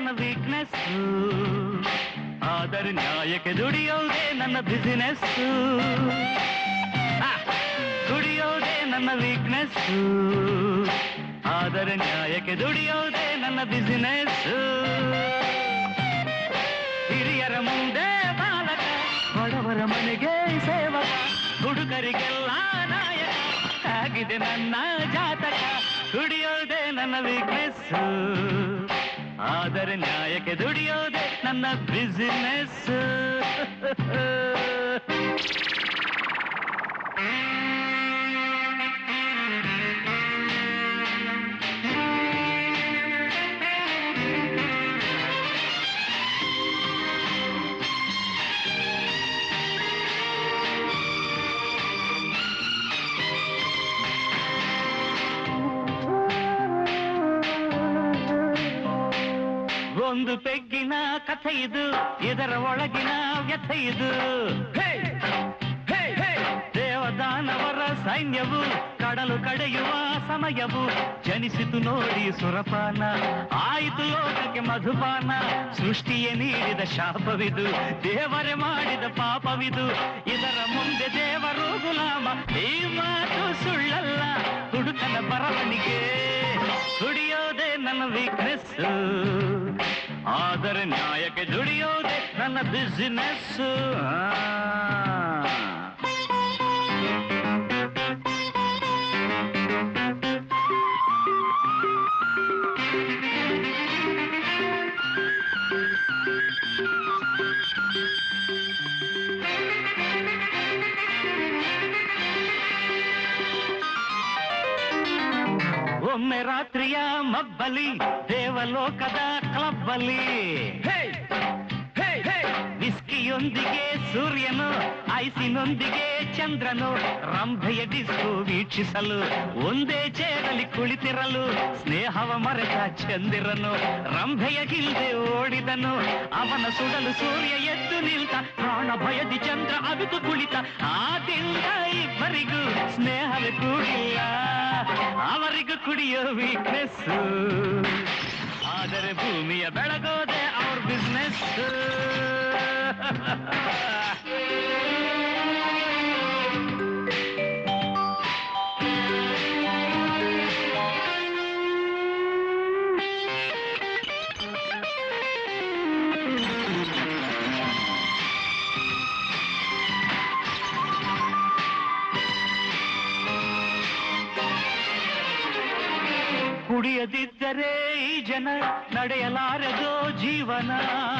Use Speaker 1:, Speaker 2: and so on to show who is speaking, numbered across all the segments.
Speaker 1: ನನ್ನ ವೀಕ್ನೆಸ್ ಆದರೆ ನ್ಯಾಯಕ್ಕೆ ದುಡಿಯೋದೇ ನನ್ನ ಬಿಸಿನೆಸ್ ದುಡಿಯೋದೇ ನನ್ನ ವೀಕ್ನೆಸ್ ಆದರೆ ನ್ಯಾಯಕ್ಕೆ ದುಡಿಯೋದೇ ನನ್ನ ಬಿಸಿನೆಸ್ ಹಿರಿಯರ ಮುಂದೆ ಬಾಲಕ ಬಡವರ ಮನೆಗೆ ಸೇವಕ ಹುಡುಗರಿಗೆಲ್ಲ ನಾಯಕ ಆಗಿದೆ ನನ್ನ ಜಾತಕ ದುಡಿಯೋದೇ ನನ್ನ ವೀಕ್ನೆಸ್ ಆದರೆ ನ್ಯಾಯಕ್ಕೆ ದುಡಿಯೋದೇ ನನ್ನ ಬಿಸಿನೆಸ್ ಒಂದು ಪೆಗ್ಗಿನ ಕಥೆ ಇದು ಇದರ ಒಳಗಿನ ವ್ಯಥೆ ಇದು ಹೇ! ಹೇ! ಹೇ! ದೇವದಾನವರ ಸೈನ್ಯವು ಕಡಲು ಕಡೆಯುವ ಸಮಯವು ಜನಿಸಿತು ನೋಡಿ ಸುರಪಾನ ಆಯಿತು ಲೋಕಕ್ಕೆ ಮಧುಪಾನ ಸೃಷ್ಟಿಯೇ ನೀಡಿದ ಶಾಪವಿದು ದೇವರೇ ಮಾಡಿದ ಪಾಪವಿದು ಇದರ ಮುಂದೆ ದೇವರು ಗುಲಾಮ ಈ ಮಾತು ಸುಳ್ಳಲ್ಲ ಹುಡುಕನ ಬರವಣಿಗೆ ದುಡಿಯೋದೇ ನನ್ನ ವೀಕ್ನೆಸ್ ಆದರೆ ನ್ಯಾಯಕ್ಕೆ ದುಡಿಯೋದೇ ನನ್ನ ಬಿಸಿನೆಸ್ ಒಮ್ಮೆ ರಾತ್ರಿಯ ಮಬ್ಬಲಿ ದೇವಲೋಕದ ಕ್ಲಬ್ಬಲ್ಲಿ ವಿಸ್ಕಿಯೊಂದಿಗೆ ಸೂರ್ಯನು ಐಸಿನೊಂದಿಗೆ ಚಂದ್ರನು ರಂಭೆಯ ಡಿಸ್ಕು ವೀಕ್ಷಿಸಲು ಒಂದೇ ಚೇರಲ್ಲಿ ಕುಳಿತಿರಲು ಸ್ನೇಹವ ಮರೆತ ಚಂದಿರನು ರಂಭೆಯ ಹಿಂದೆ ಓಡಿದನು ಅವನ ಸುಡಲು ಸೂರ್ಯ ಎದ್ದು ನಿಲ್ತ ಪ್ರಾಣ ಭಯದಿ ಚಂದ್ರ ಅವಿತು ಕುಳಿತ ಆದಿಂದ ಇಬ್ಬರಿಗೂ ಸ್ನೇಹವೇ ಕೂಡಿಲ್ಲ ಅವರಿಗೂ ಕುಡಿಯೋ ವೀಕ್ನೆಸ್ ಆದರೆ ಭೂಮಿಯ ಬೆಳಗೋದೆ ಅವ್ರ ಬಿಸ್ನೆಸ್ ಕುಡಿಯದಿದ್ದರೆ ಈ ಜನ ನಡೆಯಲಾರದೋ ಜೀವನ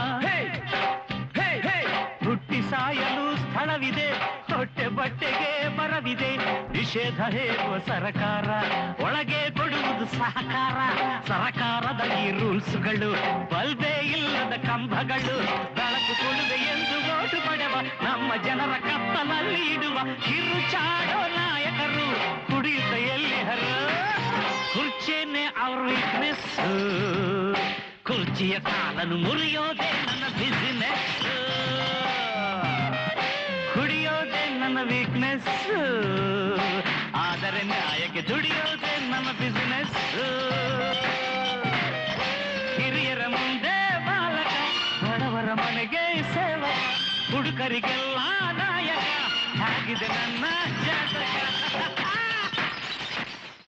Speaker 1: ಹುಟ್ಟಿ ಸಾಯಲು ಸ್ಥಳವಿದೆ ಹೊಟ್ಟೆ ಬಟ್ಟೆಗೆ ಬರವಿದೆ ನಿಷೇಧ ಹೇಳುವ ಸರಕಾರ ಒಳಗೆ ಕೊಡುವುದು ಸಹಕಾರ ಸರಕಾರದ ಈ ರೂಲ್ಸ್ಗಳು ಬಲ್ಬೇ ಇಲ್ಲದ ಕಂಬಗಳು ಬೆಳಕು ಕೊಡುವೆ ಎಂದು ಓಟು ಪಡೆವ ನಮ್ಮ ಜನರ ಕತ್ತಲಲ್ಲಿ ಇಡುವ ಕಿರುಚಾಡೋ ನಾಯಕರು ಕುಡಿಯುತ್ತ ಎಲ್ಲಿ ಹರ ಕುರ್ಚಿಯನ್ನೇ ಅವ್ರ ವೀಕ್ನೆಸ್ ಕುರ್ಚಿಯ ಕಾಲನ್ನು ಮುರಿಯೋದೇ ನನ್ನ ಬಿಸಿನೆಸ್ ಕುಡಿಯೋದೇ ನನ್ನ ವೀಕ್ನೆಸ್ ಆದರೆ ನ್ಯಾಯಕ್ಕೆ ದುಡಿಯೋದೇ ನನ್ನ ಬಿಸಿನೆಸ್ ಹಿರಿಯರ ಮುಂದೆ ಬಾಲಕ ಬಡವರ ಮನೆಗೆ ಸೇವಕ ಹುಡುಗರಿಗೆಲ್ಲ ನಾಯಕ ಆಗಿದೆ ನನ್ನ ಜಾತಕ